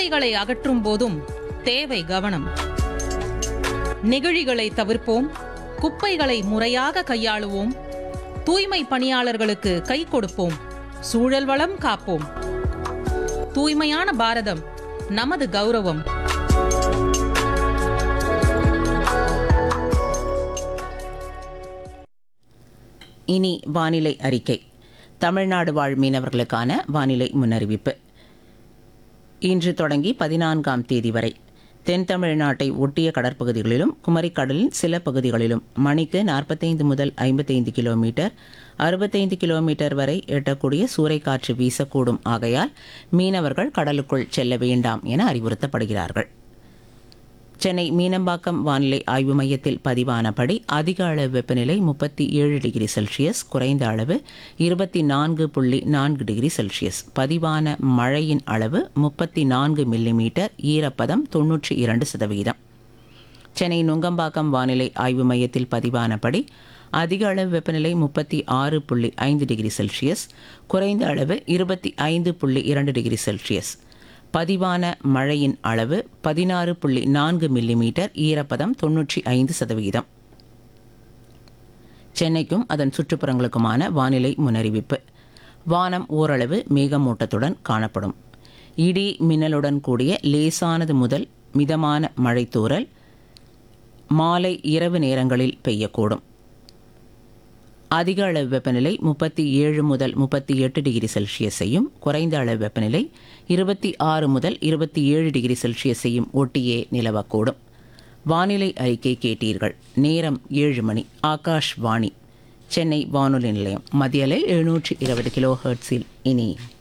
குப்பைகளை அகற்றும் போதும் தேவை கவனம் நெகிழிகளை தவிர்ப்போம் குப்பைகளை முறையாக கையாளுவோம் தூய்மை பணியாளர்களுக்கு கை கொடுப்போம் சூழல் வளம் காப்போம் தூய்மையான பாரதம் நமது கௌரவம் இனி வானிலை அறிக்கை தமிழ்நாடு வாழ் மீனவர்களுக்கான வானிலை முன்னறிவிப்பு இன்று தொடங்கி பதினான்காம் தேதி வரை தென் தமிழ்நாட்டை ஒட்டிய கடற்பகுதிகளிலும் குமரிக்கடலின் சில பகுதிகளிலும் மணிக்கு நாற்பத்தைந்து முதல் ஐம்பத்தைந்து கிலோமீட்டர் அறுபத்தைந்து கிலோமீட்டர் வரை எட்டக்கூடிய சூறைக்காற்று வீசக்கூடும் ஆகையால் மீனவர்கள் கடலுக்குள் செல்ல வேண்டாம் என அறிவுறுத்தப்படுகிறார்கள் சென்னை மீனம்பாக்கம் வானிலை ஆய்வு மையத்தில் பதிவானபடி அதிக அளவு வெப்பநிலை முப்பத்தி ஏழு டிகிரி செல்சியஸ் குறைந்த அளவு இருபத்தி நான்கு புள்ளி நான்கு டிகிரி செல்சியஸ் பதிவான மழையின் அளவு முப்பத்தி நான்கு மில்லிமீட்டர் ஈரப்பதம் தொன்னூற்றி இரண்டு சதவீதம் சென்னை நுங்கம்பாக்கம் வானிலை ஆய்வு மையத்தில் பதிவானபடி அதிக அளவு வெப்பநிலை முப்பத்தி ஆறு புள்ளி ஐந்து டிகிரி செல்சியஸ் குறைந்த அளவு இருபத்தி ஐந்து புள்ளி இரண்டு டிகிரி செல்சியஸ் பதிவான மழையின் அளவு பதினாறு புள்ளி நான்கு மில்லிமீட்டர் ஈரப்பதம் தொன்னூற்றி ஐந்து சதவீதம் சென்னைக்கும் அதன் சுற்றுப்புறங்களுக்குமான வானிலை முன்னறிவிப்பு வானம் ஓரளவு மேகமூட்டத்துடன் காணப்படும் இடி மின்னலுடன் கூடிய லேசானது முதல் மிதமான மழைத்தூறல் மாலை இரவு நேரங்களில் பெய்யக்கூடும் அதிக அளவு வெப்பநிலை முப்பத்தி ஏழு முதல் முப்பத்தி எட்டு டிகிரி செல்சியஸையும் குறைந்த அளவு வெப்பநிலை இருபத்தி ஆறு முதல் இருபத்தி ஏழு டிகிரி செல்சியஸையும் ஒட்டியே நிலவக்கூடும் வானிலை அறிக்கை கேட்டீர்கள் நேரம் ஏழு மணி ஆகாஷ் வாணி சென்னை வானொலி நிலையம் மத்தியலை எழுநூற்றி இருபது கிலோ ஹெர்ட்ஸில் இனி